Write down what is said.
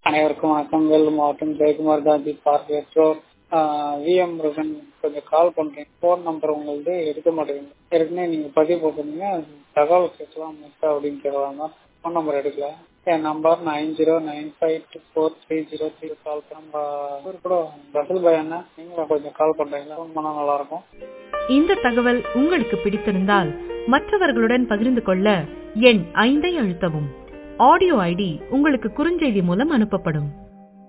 அனைவருக்கும் வணக்கம் வேலூர் மாவட்டம் Jayakumar Gandhi park road V M Murugan கொஞ்சம் கால் பண்றேன் ஃபோன் நம்பர் உங்களது எடுக்க மாட்டேங்குது ஏற்கனவே நீங்க பதிவு போட்டிருந்தீங்க தகவல் கேட்கலாம் மிஸ் அப்படின்னு கேட்கலாம் ஃபோன் நம்பர் எடுக்கல என் number nine zero nine five two four three zero three call நம்ம இவர் கூட ரசல் பாய் அண்ணா நீங்களும் கொஞ்சம் கால் பண்றீங்களா ஃபோன் பண்ணா நல்லா இருக்கும் இந்த தகவல் உங்களுக்கு பிடித்திருந்தால் மற்றவர்களுடன் பகிர்ந்து கொள்ள எண் ஐந்தை அழுத்தவும் ஆடியோ ஐடி உங்களுக்கு குறுஞ்செய்தி மூலம் அனுப்பப்படும்